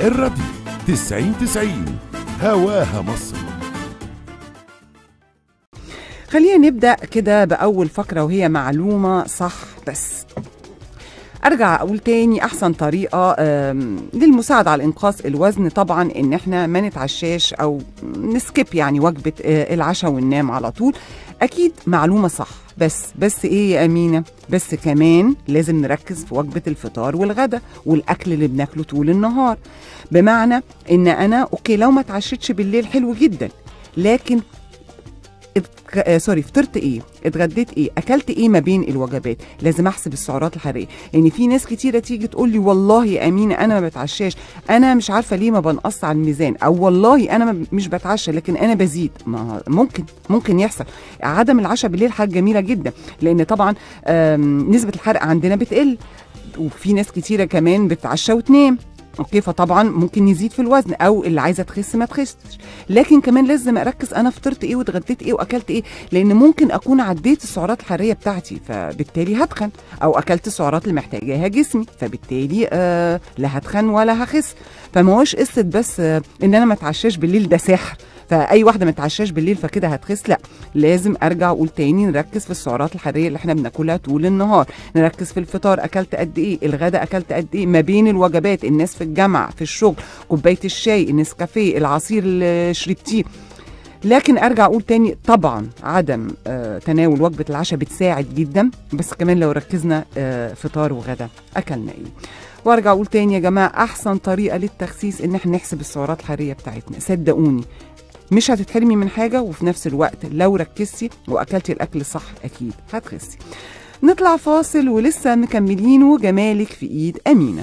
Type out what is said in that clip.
الراديو 90 90 هواها مصر خلينا نبدأ كده بأول فقرة وهي معلومة صح بس ارجع اقول تاني احسن طريقه آم، للمساعده على انقاص الوزن طبعا ان احنا ما نتعشاش او نسكيب يعني وجبه آه، العشاء وننام على طول اكيد معلومه صح بس بس ايه يا امينه بس كمان لازم نركز في وجبه الفطار والغدا والاكل اللي بناكله طول النهار بمعنى ان انا اوكي لو ما اتعشتش بالليل حلو جدا لكن اتك- آه، سوري فطرت ايه اتغديت ايه اكلت ايه ما بين الوجبات لازم احسب السعرات الحراريه يعني في ناس كتيره تيجي تقول لي والله يا امينه انا ما بتعشاش انا مش عارفه ليه ما بنقص على الميزان او والله انا ما- مش بتعشى لكن انا بزيد ما ممكن ممكن يحصل عدم العشاء بالليل حاجه جميله جدا لان طبعا آم، نسبه الحرق عندنا بتقل وفي ناس كتيره كمان بتتعشى وتنام اوكي فطبعا ممكن يزيد في الوزن او اللي عايزه تخس ما تخسش لكن كمان لازم اركز انا فطرت ايه واتغديت ايه واكلت ايه لان ممكن اكون عديت السعرات الحراريه بتاعتي فبالتالي هتخن او اكلت السعرات اللي محتاجاها جسمي فبالتالي آه لا هتخن ولا هخس فما هوش قصه بس آه ان انا ما اتعشاش بالليل ده سحر فاي واحده ما تتعشاش بالليل فكده هتخس لا لازم ارجع اقول تاني نركز في السعرات الحراريه اللي احنا بناكلها طول النهار نركز في الفطار اكلت قد ايه الغداء اكلت قد ايه ما بين الوجبات الناس في الجامعه في الشغل كوبايه الشاي النسكافيه العصير اللي شربتيه لكن ارجع اقول تاني طبعا عدم آه تناول وجبه العشاء بتساعد جدا بس كمان لو ركزنا آه فطار وغدا اكلنا ايه وارجع اقول تاني يا جماعه احسن طريقه للتخسيس ان احنا نحسب السعرات الحراريه بتاعتنا صدقوني مش هتتحرمي من حاجه وفي نفس الوقت لو ركزتي واكلتي الاكل الصح اكيد هتخسي نطلع فاصل ولسه مكملين وجمالك في ايد امينه